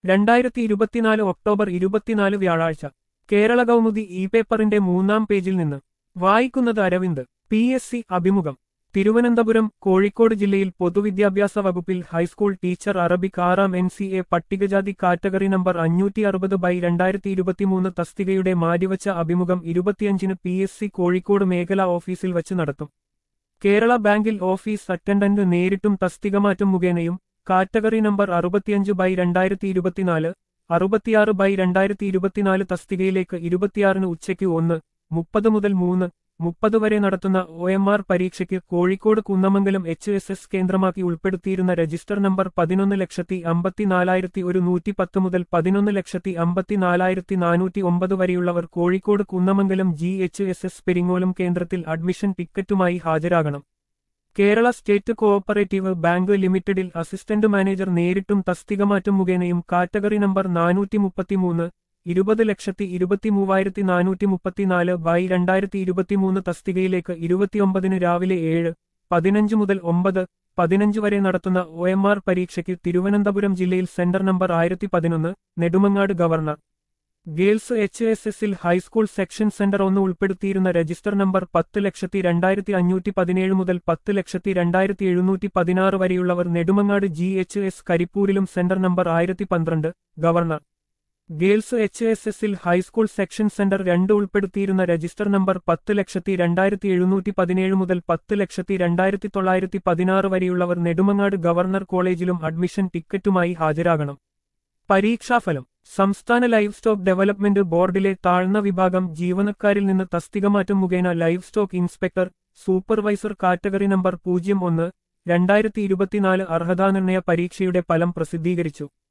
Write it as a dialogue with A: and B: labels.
A: രണ്ടായിരത്തി ഇരുപത്തിനാല് ഒക്ടോബർ ഇരുപത്തിനാല് വ്യാഴാഴ്ച കേരള കൗമുദി ഇ പേപ്പറിന്റെ മൂന്നാം പേജിൽ നിന്ന് വായിക്കുന്നത് അരവിന്ദ് പി എസ് സി അഭിമുഖം തിരുവനന്തപുരം കോഴിക്കോട് ജില്ലയിൽ പൊതുവിദ്യാഭ്യാസ വകുപ്പിൽ ഹൈസ്കൂൾ ടീച്ചർ അറബിക് ആറാം എൻ സി എ പട്ടികജാതി കാറ്റഗറി നമ്പർ അഞ്ഞൂറ്റി അറുപത് ബൈ രണ്ടായിരത്തി ഇരുപത്തിമൂന്ന് തസ്തികയുടെ മാറ്റിവച്ച അഭിമുഖം ഇരുപത്തിയഞ്ചിന് പി എസ് സി കോഴിക്കോട് മേഖലാ ഓഫീസിൽ വച്ച് നടത്തും കേരള ബാങ്കിൽ ഓഫീസ് അറ്റൻഡന്റ് നേരിട്ടും തസ്തിക മാറ്റം മുഖേനയും കാറ്റഗറി നമ്പർ അറുപത്തിയഞ്ച് ബൈ രണ്ടായിരത്തി ഇരുപത്തിനാല് അറുപത്തിയാറ് ബൈ രണ്ടായിരത്തി ഇരുപത്തിനാല് തസ്തികയിലേക്ക് ഇരുപത്തിയാറിന് ഉച്ചയ്ക്ക് ഒന്ന് മുപ്പത് മുതൽ മൂന്ന് മുപ്പത് വരെ നടത്തുന്ന ഒ എം ആർ പരീക്ഷയ്ക്ക് Kozhikode Kunnamangalam H S S കേന്ദ്രമാക്കി ഉൾപ്പെടുത്തിയിരുന്ന രജിസ്റ്റർ നമ്പർ പതിനൊന്ന് ലക്ഷത്തി അമ്പത്തിനാലായിരത്തി ഒരു നൂറ്റി പത്ത് മുതൽ പതിനൊന്ന് ലക്ഷത്തി അമ്പത്തിനാലായിരത്തി നാനൂറ്റി ഒമ്പത് വരെയുള്ളവർ Kozhikode Kunnamangalam G H S S Peringolam കേന്ദ്രത്തിൽ അഡ്മിഷൻ ടിക്കറ്റുമായി ഹാജരാകണം കേരള സ്റ്റേറ്റ് കോഓപ്പറേറ്റീവ് ബാങ്ക് ലിമിറ്റഡിൽ അസിസ്റ്റന്റ് മാനേജർ നേരിട്ടും തസ്തിക മാറ്റം മുഖേനയും കാറ്റഗറി നമ്പർ നാനൂറ്റി മുപ്പത്തിമൂന്ന് ഇരുപത് ലക്ഷത്തി ഇരുപത്തിമൂവായിരത്തി നാനൂറ്റി മുപ്പത്തിനാല് ബൈ രണ്ടായിരത്തി ഇരുപത്തിമൂന്ന് തസ്തികയിലേക്ക് ഇരുപത്തിയൊമ്പതിന് രാവിലെ ഏഴ് പതിനഞ്ച് മുതൽ ഒമ്പത് പതിനഞ്ച് വരെ നടത്തുന്ന ഒ എം ആർ പരീക്ഷയ്ക്ക് തിരുവനന്തപുരം ജില്ലയിൽ സെന്റർ നമ്പർ ആയിരത്തി പതിനൊന്ന് Nedumangad governor girls H S എസിൽ ഹൈസ്കൂൾ സെക്ഷൻ സെന്റർ ഒന്ന് ഉൾപ്പെടുത്തിയിരുന്ന രജിസ്റ്റർ നമ്പർ പത്ത് ലക്ഷത്തി രണ്ടായിരത്തി അഞ്ഞൂറ്റി പതിനേഴ് മുതൽ പത്ത് ലക്ഷത്തി രണ്ടായിരത്തി എഴുന്നൂറ്റി പതിനാറ് വരെയുള്ളവർ നെടുമങ്ങാട് ജി എച്ച് എസ് കരിപ്പൂരിലും സെന്റർ നമ്പർ ആയിരത്തി പന്ത്രണ്ട് ഗവർണർ ഗേൾസ് എച്ച് എസ് എസിൽ ഹൈസ്കൂൾ സെക്ഷൻ സെന്റർ രണ്ട് ഉൾപ്പെടുത്തിയിരുന്ന രജിസ്റ്റർ നമ്പർ പത്ത് ലക്ഷത്തി രണ്ടായിരത്തി എഴുന്നൂറ്റി പതിനേഴ് മുതൽ പത്ത് ലക്ഷത്തി രണ്ടായിരത്തി തൊള്ളായിരത്തി പതിനാറ് വരെയുള്ളവർ നെടുമങ്ങാട് ഗവർണർ കോളേജിലും അഡ്മിഷൻ ടിക്കറ്റുമായി ഹാജരാകണം പരീക്ഷാഫലം സംസ്ഥാന ലൈവ് സ്റ്റോക്ക് ഡെവലപ്മെന്റ് ബോർഡിലെ താഴ്ന്ന വിഭാഗം ജീവനക്കാരിൽ നിന്ന് തസ്തികമാറ്റം മുഖേന live stock inspector supervisor category number പൂജ്യം ഒന്ന് രണ്ടായിരത്തി ഇരുപത്തിനാല് അർഹതാനിർണയ പരീക്ഷയുടെ ഫലം പ്രസിദ്ധീകരിച്ചു